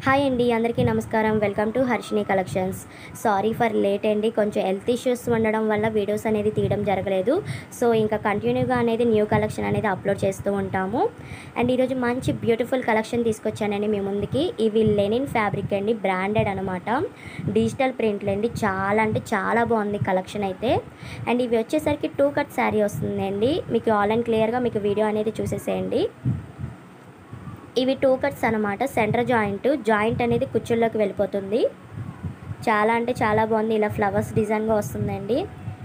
hi అండి అందరికీ నమస్కారం welcome to Harshini collections sorry for late అండి కొంచెం హెల్త్ ఇష్యూస్ ఉండడం వల్ల వీడియోస్ అనేది తీయడం జరగలేదు సో ఇంకా కంటిన్యూగా అనేది న్యూ కలెక్షన్ అనేది అప్లోడ్ చేస్తూ ఉంటాము అండ్ ఈరోజు మంచి బ్యూటిఫుల్ కలెక్షన్ తీసుకొచ్చానండి మీ ముందుకి ఇవి లెనిన్ ఫ్యాబ్రిక్ అండి బ్రాండెడ్ అనమాట డిజిటల్ ప్రింట్లు అండి చాలా అంటే చాలా బాగుంది కలెక్షన్ అయితే అండ్ ఇవి వచ్చేసరికి టూ కట్ శారీ వస్తుందండి మీకు ఆల్ అండ్ క్లియర్గా మీకు వీడియో అనేది చూసేసేయండి ఇవి టూ కట్స్ అనమాట సెంటర్ జాయింట్ జాయింట్ అనేది కుచ్చుల్లోకి వెళ్ళిపోతుంది చాలా అంటే చాలా బాగుంది ఇలా ఫ్లవర్స్ డిజైన్గా వస్తుందండి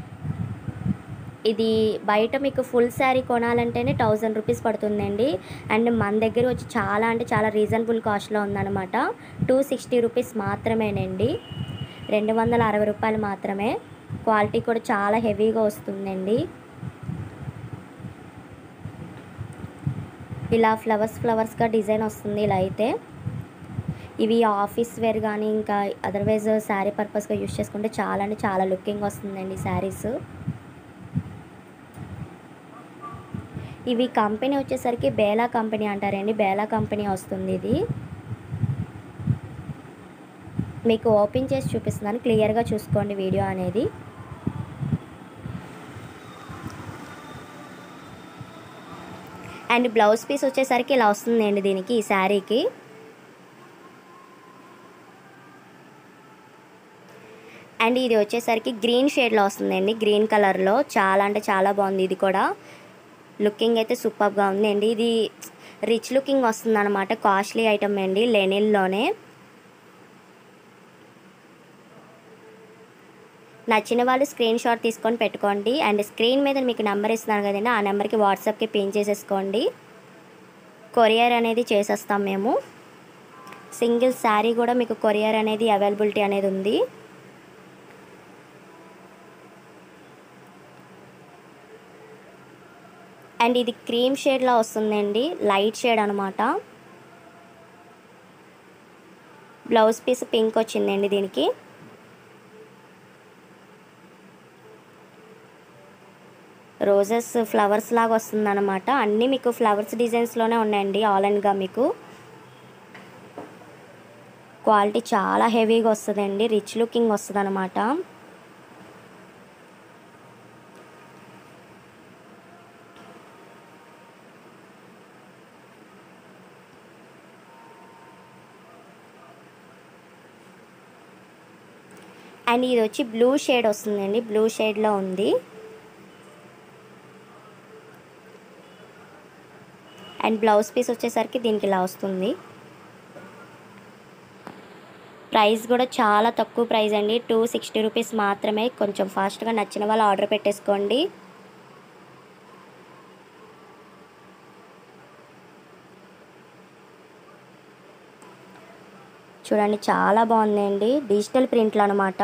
ఇది బయట మీకు ఫుల్ శారీ కొనాలంటేనే థౌజండ్ రూపీస్ పడుతుందండి అండ్ మన దగ్గర వచ్చి చాలా అంటే చాలా రీజనబుల్ కాస్ట్లో ఉందన్నమాట టూ సిక్స్టీ రూపీస్ మాత్రమేనండి రెండు వందల అరవై రూపాయలు మాత్రమే క్వాలిటీ కూడా చాలా హెవీగా వస్తుందండి ఇలా ఫ్లవర్స్ ఫ్లవర్స్గా డిజైన్ వస్తుంది ఇలా అయితే ఇవి ఆఫీస్ వేర్ కానీ ఇంకా అదర్వైజ్ శారీ పర్పస్గా యూస్ చేసుకుంటే చాలా అంటే చాలా లుకింగ్ వస్తుందండి శారీస్ ఇవి కంపెనీ వచ్చేసరికి బేలా కంపెనీ అంటారండి బేలా కంపెనీ వస్తుంది ఇది మీకు ఓపెన్ చేసి చూపిస్తున్నాను క్లియర్గా చూసుకోండి వీడియో అనేది అండ్ బ్లౌజ్ పీస్ వచ్చేసరికి ఇలా వస్తుందండి దీనికి ఈ శారీకి అండ్ ఇది వచ్చేసరికి గ్రీన్ షేడ్లో వస్తుందండి గ్రీన్ కలర్లో చాలా అంటే చాలా బాగుంది ఇది కూడా లుకింగ్ అయితే సూపర్గా ఉందండి ఇది రిచ్ లుకింగ్ వస్తుంది అనమాట కాస్ట్లీ ఐటమ్ అండి లెనిన్లోనే నచ్చిన వాళ్ళు స్క్రీన్ షాట్ తీసుకొని పెట్టుకోండి అండ్ స్క్రీన్ మీద మీకు నెంబర్ ఇస్తున్నాను కదండి ఆ నెంబర్కి వాట్సాప్కి పిన్ చేసేసుకోండి కొరియర్ అనేది చేసేస్తాం మేము సింగిల్ శారీ కూడా మీకు కొరియర్ అనేది అవైలబిలిటీ అనేది ఉంది అండ్ ఇది క్రీమ్ షేడ్లో వస్తుందండి లైట్ షేడ్ అనమాట బ్లౌజ్ పీస్ పింక్ వచ్చిందండి దీనికి రోజెస్ ఫ్లవర్స్ లాగా వస్తుందన్నమాట అన్నీ మీకు ఫ్లవర్స్ డిజైన్స్లోనే ఉన్నాయండి ఆల్ అండ్గా మీకు క్వాలిటీ చాలా హెవీగా వస్తుందండి రిచ్ లుకింగ్ వస్తుంది అనమాట అండ్ ఇది వచ్చి బ్లూ షేడ్ వస్తుందండి బ్లూ షేడ్లో ఉంది అండ్ బ్లౌజ్ పీస్ వచ్చేసరికి దీనికి ఇలా వస్తుంది ప్రైస్ కూడా చాలా తక్కువ ప్రైస్ అండి టూ సిక్స్టీ రూపీస్ మాత్రమే కొంచెం ఫాస్ట్గా నచ్చిన వాళ్ళు ఆర్డర్ పెట్టేసుకోండి చూడండి చాలా బాగుందండి డిజిటల్ ప్రింట్లు అనమాట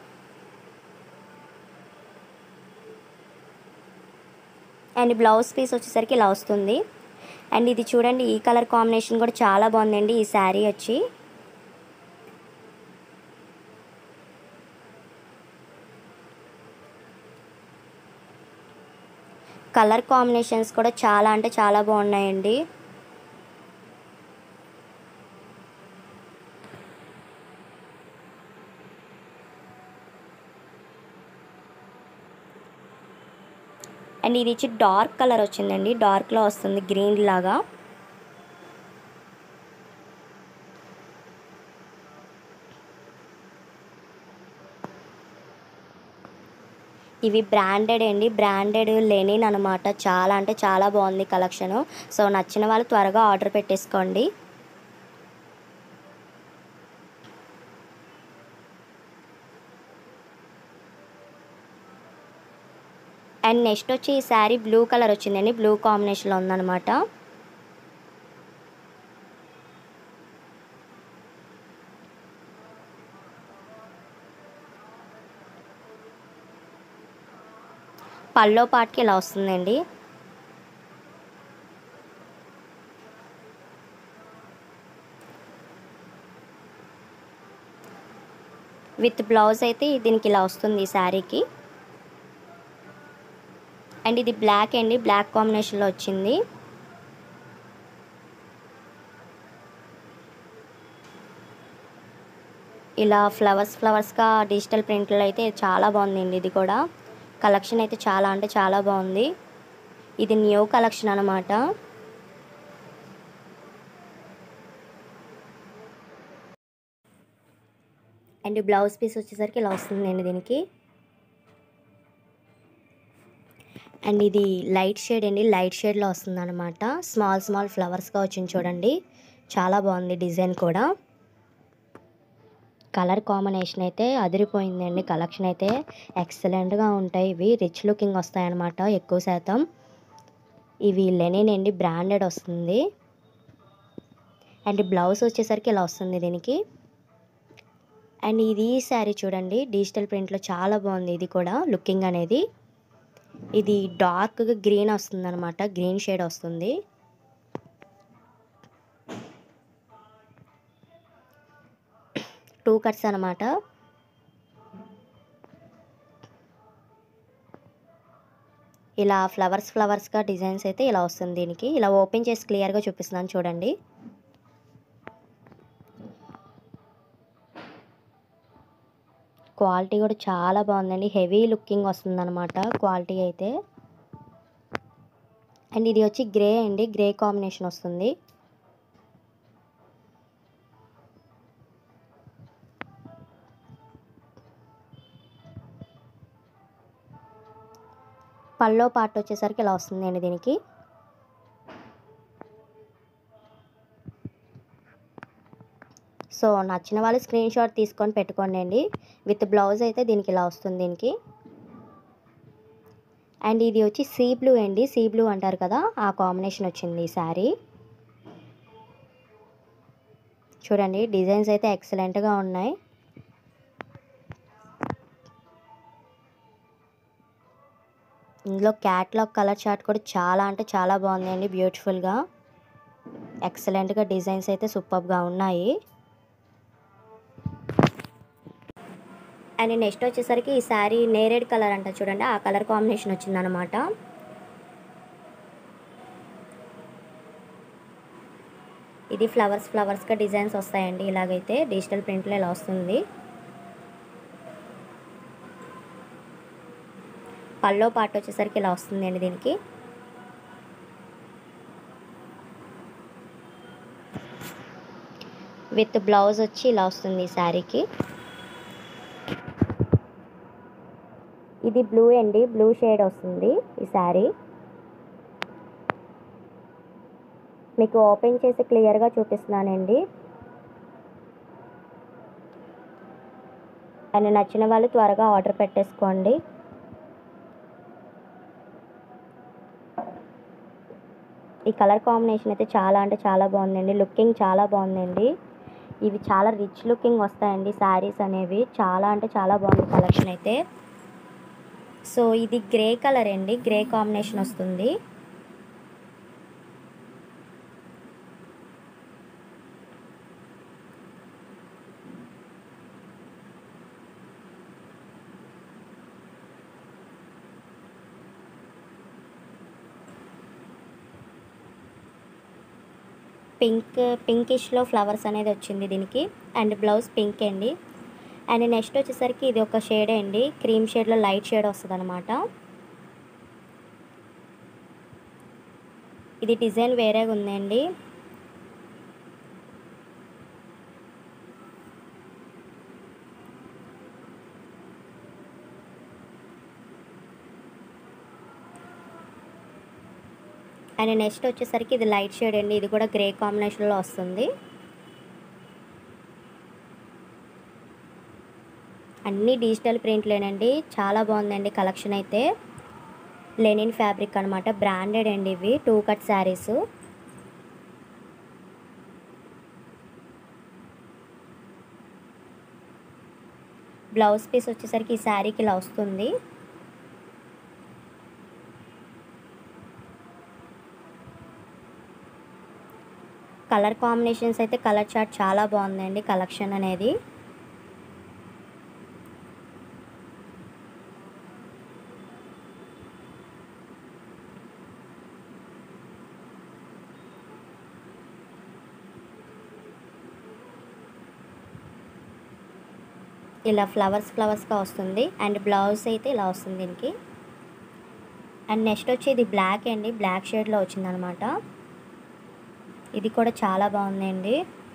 అండ్ బ్లౌజ్ పీస్ వచ్చేసరికి ఇలా వస్తుంది అండ్ ఇది చూడండి ఈ కలర్ కాంబినేషన్ కూడా చాలా బాగుందండి ఈ శారీ వచ్చి కలర్ కాంబినేషన్స్ కూడా చాలా అంటే చాలా బాగున్నాయండి అండ్ ఇది వచ్చి డార్క్ కలర్ వచ్చిందండి డార్క్లో వస్తుంది గ్రీన్ లాగా ఇవి బ్రాండెడ్ అండి బ్రాండెడ్ లెనిన్ అనమాట చాలా అంటే చాలా బాగుంది కలెక్షను సో నచ్చిన వాళ్ళు త్వరగా ఆర్డర్ పెట్టేసుకోండి అండ్ నెక్స్ట్ వచ్చి ఈ శారీ బ్లూ కలర్ వచ్చిందండి బ్లూ కాంబినేషన్లో ఉందన్నమాట పల్లో పాటికి ఇలా వస్తుందండి విత్ బ్లౌజ్ అయితే దీనికి ఇలా వస్తుంది ఈ శారీకి అండ్ ఇది బ్లాక్ అండి బ్లాక్ కాంబినేషన్లో వచ్చింది ఇలా ఫ్లవర్స్ ఫ్లవర్స్గా డిజిటల్ ప్రింట్లో అయితే చాలా బాగుందండి ఇది కూడా కలెక్షన్ అయితే చాలా అంటే చాలా బాగుంది ఇది న్యూ కలెక్షన్ అనమాట అండ్ బ్లౌజ్ పీస్ వచ్చేసరికి ఇలా వస్తుందండి దీనికి అండ్ ఇది లైట్ షేడ్ అండి లైట్ షేడ్లో వస్తుంది అనమాట స్మాల్ స్మాల్ ఫ్లవర్స్గా వచ్చింది చూడండి చాలా బాగుంది డిజైన్ కూడా కలర్ కాంబినేషన్ అయితే అదిరిపోయిందండి కలెక్షన్ అయితే ఎక్సలెంట్గా ఉంటాయి ఇవి రిచ్ లుకింగ్ వస్తాయన్నమాట ఎక్కువ శాతం ఇవి లెనిన్ అండి బ్రాండెడ్ వస్తుంది అండ్ బ్లౌజ్ వచ్చేసరికి ఇలా వస్తుంది దీనికి అండ్ ఇది శారీ చూడండి డిజిటల్ ప్రింట్లో చాలా బాగుంది ఇది కూడా లుకింగ్ అనేది ఇది డార్క్గా గ్రీన్ వస్తుంది అనమాట గ్రీన్ షేడ్ వస్తుంది టూ కట్స్ అనమాట ఇలా ఫ్లవర్స్ ఫ్లవర్స్గా డిజైన్స్ అయితే ఇలా వస్తుంది దీనికి ఇలా ఓపెన్ చేసి క్లియర్గా చూపిస్తున్నాను చూడండి క్వాలిటీ కూడా చాలా బాగుందండి హెవీ లుకింగ్ వస్తుందన్నమాట క్వాలిటీ అయితే అండ్ ఇది వచ్చి గ్రే అండి గ్రే కాంబినేషన్ వస్తుంది పల్లో పార్ట్ వచ్చేసరికి ఇలా వస్తుందండి దీనికి సో నచ్చిన వాళ్ళు స్క్రీన్ షాట్ తీసుకొని పెట్టుకోండి అండి విత్ బ్లౌజ్ అయితే దీనికి ఇలా వస్తుంది దీనికి అండ్ ఇది వచ్చి సీ బ్లూ అండి సీ బ్లూ అంటారు కదా ఆ కాంబినేషన్ వచ్చింది ఈ శారీ చూడండి డిజైన్స్ అయితే ఎక్సలెంట్గా ఉన్నాయి ఇందులో క్యాట్లాగ్ కలర్ చార్ట్ కూడా చాలా అంటే చాలా బాగుందండి బ్యూటిఫుల్గా ఎక్సలెంట్గా డిజైన్స్ అయితే సూపర్గా ఉన్నాయి అండ్ నెక్స్ట్ వచ్చేసరికి ఈ శారీ నేరేడ్ కలర్ అంట చూడండి ఆ కలర్ కాంబినేషన్ వచ్చిందనమాట ఇది ఫ్లవర్స్ ఫ్లవర్స్గా డిజైన్స్ వస్తాయండి ఇలాగైతే డిజిటల్ ప్రింట్లో ఇలా వస్తుంది పల్లో పార్ట్ వచ్చేసరికి ఇలా వస్తుందండి దీనికి విత్ బ్లౌజ్ వచ్చి ఇలా వస్తుంది ఈ శారీకి ఇది బ్లూ అండి బ్లూ షేడ్ వస్తుంది ఈ శారీ మీకు ఓపెన్ చేసి క్లియర్గా చూపిస్తున్నానండి అండ్ నచ్చిన వాళ్ళు త్వరగా ఆర్డర్ పెట్టేసుకోండి ఈ కలర్ కాంబినేషన్ అయితే చాలా అంటే చాలా బాగుందండి లుకింగ్ చాలా బాగుందండి ఇవి చాలా రిచ్ లుకింగ్ వస్తాయండి శారీస్ అనేవి చాలా అంటే చాలా బాగుంది కలెక్షన్ అయితే సో ఇది గ్రే కలర్ అండి గ్రే కాంబినేషన్ వస్తుంది పింక్ పింకిష్లో ఫ్లవర్స్ అనేది వచ్చింది దీనికి అండ్ బ్లౌజ్ పింక్ అండి అండ్ నెక్స్ట్ వచ్చేసరికి ఇది ఒక షేడ్ అండి క్రీమ్ షేడ్లో లైట్ షేడ్ వస్తుంది అనమాట ఇది డిజైన్ వేరేగా ఉందండి అండ్ నెక్స్ట్ వచ్చేసరికి ఇది లైట్ షేడ్ అండి ఇది కూడా గ్రే కాంబినేషన్లో వస్తుంది అన్నీ డిజిటల్ ప్రింట్లేనండి చాలా బాగుందండి కలెక్షన్ అయితే లెనిన్ ఫ్యాబ్రిక్ అనమాట బ్రాండెడ్ అండి ఇవి two cut saris blouse piece వచ్చేసరికి ఈ శారీకి ఇలా వస్తుంది కలర్ కాంబినేషన్స్ అయితే కలర్ చార్ట్ చాలా బాగుందండి కలెక్షన్ అనేది ఇలా ఫ్లవర్స్ ఫ్లవర్స్గా వస్తుంది అండ్ బ్లౌజ్ అయితే ఇలా వస్తుంది దీనికి అండ్ నెక్స్ట్ వచ్చి ఇది బ్లాక్ అండి బ్లాక్ షేడ్లో వచ్చిందనమాట ఇది కూడా చాలా బాగుందండి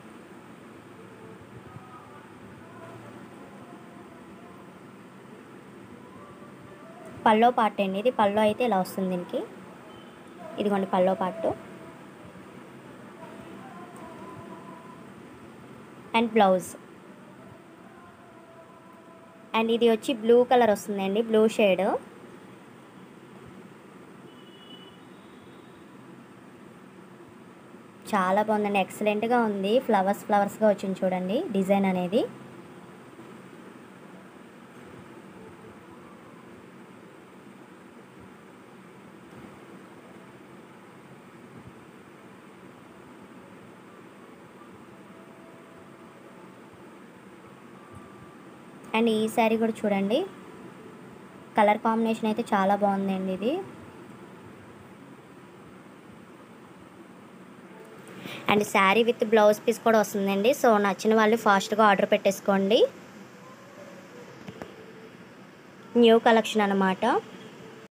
పల్లో పార్ట్ అండి ఇది పల్లో అయితే ఇలా వస్తుంది దీనికి ఇదిగోండి pallu part and blouse and ఇది వచ్చి బ్లూ కలర్ వస్తుందండి బ్లూ షేడ్ చాలా బాగుందండి ఎక్సలెంట్గా ఉంది ఫ్లవర్స్ ఫ్లవర్స్గా వచ్చింది చూడండి డిజైన్ అనేది అండ్ ఈ శారీ కూడా చూడండి కలర్ కాంబినేషన్ అయితే చాలా బాగుందండి ఇది and sari with blouse piece కూడా వస్తుందండి సో నచ్చిన వాళ్ళు ఫాస్ట్గా ఆర్డర్ పెట్టేసుకోండి న్యూ కలెక్షన్ అనమాట